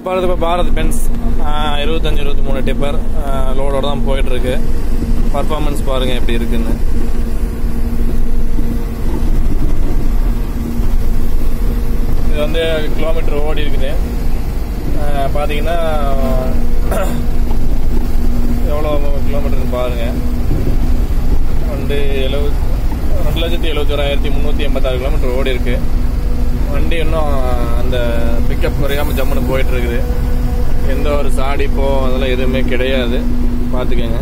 போகிறது இப்போ பாரத் பென்ஸ் இருபத்தஞ்சி இருபத்தி மூணு டிப்பர் லோடோட தான் போயிட்டு இருக்கு பர்ஃபார்மன்ஸ் பாருங்க எப்படி இருக்குன்னு இது வந்து கிலோமீட்டர் ஓடி இருக்குது ஆஹ் பார்த்தீங்கன்னா எவ்வளோ கிலோமீட்டர்னு பாருங்க வந்து எழுபது ரெண்டு லட்சத்தி எழுபத்தோராயிரத்தி முந்நூற்றி எண்பத்தாறு கிலோமீட்டர் ஓடி இருக்கு வண்டி இன்னும் அந்த பிக்கப் குறையாம ஜம்முன்னு போயிட்டு இருக்குது எந்த ஒரு சாடிப்போ அதெல்லாம் எதுவுமே கிடையாது பார்த்துக்கங்க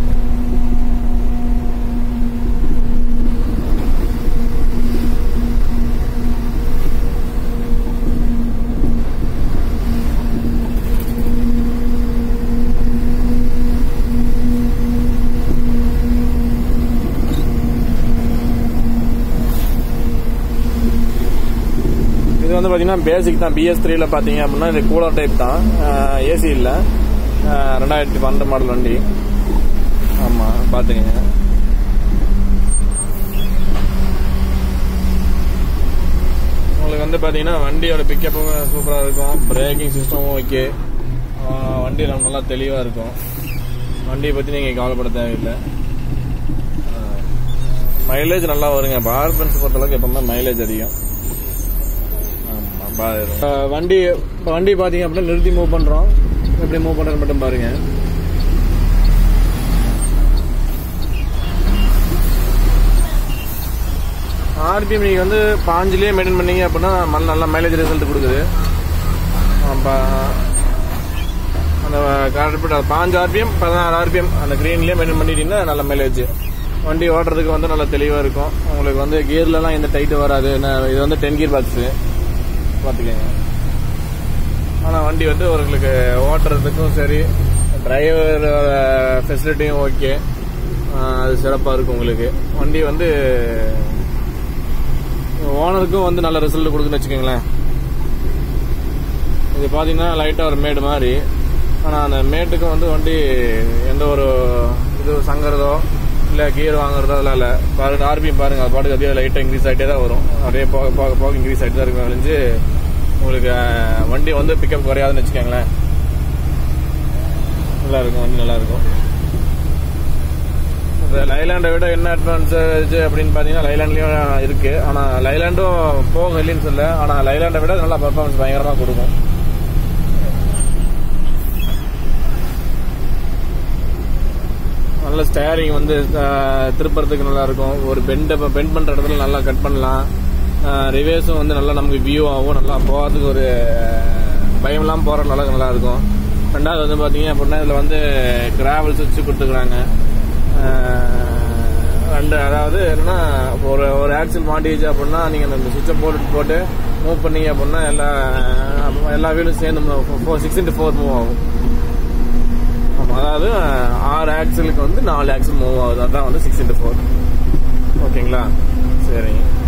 இது வந்து பார்த்தீங்கன்னா பேசிக் தான் பிஎஸ் த்ரீல பார்த்தீங்க அப்படின்னா இது கூலர் டைப் தான் ஏசி இல்லை ரெண்டாயிரத்தி பன்னெண்டு மாடல் வண்டி ஆமாம் பார்த்துக்கங்க உங்களுக்கு வந்து பார்த்தீங்கன்னா வண்டியோட பிக்கப்பும் சூப்பராக இருக்கும் பிரேக்கிங் சிஸ்டமும் ஓகே வண்டி ரொம்ப நல்லா தெளிவாக இருக்கும் வண்டியை பற்றி நீங்கள் கவலைப்பட தேவையில்லை மைலேஜ் நல்லா வருங்க பார் பென்ஸ் பொறுத்தளவுக்கு எப்பவுமே மைலேஜ் அதிகம் ஆமா, பாரு. அஹ் வண்டி இப்ப வண்டி பாத்தீங்க அப்படின்னா நிறுத்தி மூவ் பண்றோம் எப்படி மூவ் பண்றது மட்டும் பாருங்க ஆர்பிஎம் நீங்க வந்து பாஞ்சிலேயே மெயின்டைன் பண்ணீங்க அப்படின்னா நல்ல நல்ல மைலேஜ் ரிசல்ட் கொடுக்குது அப்ப அந்த கரெக்ட் பாஞ்சு ஆர்பிஎம் பதினாறு ஆர்பிஎம் அந்த கிரீன்லயே மெயின்டைன் பண்ணிட்டீங்கன்னா நல்ல மைலேஜ் வண்டி ஓட்டுறதுக்கு வந்து நல்லா தெளிவா இருக்கும் உங்களுக்கு வந்து கியர்லலாம் எந்த டைட்டு வராது என்ன- இது வந்து டென் கியர் பாக்ஸ் பார்த்துக்கங்க ஆனால் வண்டி வந்து உங்களுக்கு ஓட்டுறதுக்கும் சரி டிரைவர் ஃபெசிலிட்டியும் ஓகே அது சிறப்பாக இருக்கும் உங்களுக்கு வண்டி வந்து ஓனருக்கும் வந்து நல்ல ரிசல்ட் கொடுக்குன்னு வச்சுக்கோங்களேன் இது பார்த்தீங்கன்னா லைட்டாக ஒரு மேடு மாதிரி ஆனால் அந்த மேட்டுக்கும் வந்து வண்டி எந்த ஒரு இது சங்கறதோ இல்லை கியர் வாங்குறதோ அதெல்லாம் இல்லை பாருங்க ஆர்பிஎம் பாருங்க அது பாட்டுக்கு அப்படியே லைட்டாக இன்க்ரீஸ் ஆகிட்டே தான் வரும் அப்படியே போக போக போக இன்க்ரீஸ் ஆகிட்டு தான் இருக்கும் அழிஞ்சு உங்களுக்கு அஹ், வண்டி வந்து பிக்கப் குறையாதுன்னு வச்சுக்கோங்களேன் நல்லா இருக்கும் வண்டி நல்லா இருக்கும் இந்த லைலாண்டை விட என்ன அட்வான்ஸேஜ் அப்படின்னு பார்த்தீங்கன்னா லைலாண்ட்லயும் இருக்கு ஆனால் லைலாண்டும் போகும் இல்லைன்னு சொல்ல ஆனால் லைலாண்டை விட நல்லா பர்ஃபார்மன்ஸ் பயங்கரமாக கொடுக்கும் நல்ல ஸ்டேரிங் வந்து அஹ், திருப்புறதுக்கு நல்லா இருக்கும் ஒரு பெண்டை பெண்ட் பண்ற இடத்துல நல்லா கட் பண்ணலாம் ரிவேஸும் வந்து நல்லா நமக்கு வியூ ஆகும் நல்லா போகிறதுக்கு ஒரு பயம் இல்லாமல் போகிற நல்லா நல்லா இருக்கும் ரெண்டாவது வந்து பார்த்தீங்க அப்படின்னா இதில் வந்து கிராவல்ஸ் வச்சு கொடுத்துருக்குறாங்க ரெண்டு அதாவது என்னன்னா ஒரு ஒரு ஆக்சில் மாட்டிச்சு அப்படின்னா நீங்கள் அந்த சுவிட்சை போட்டு போட்டு மூவ் பண்ணீங்க அப்படின்னா எல்லா எல்லா வீலும் சேர்ந்து four six into four move ஆகும் ஆமா, அதாவது ஆறு ஆக்சலுக்கு வந்து நாலு ஆக்சல் மூவ் ஆகுது அதான் வந்து சிக்ஸ் இன்ட்டு ஃபோர் ஓகேங்களா சரிங்க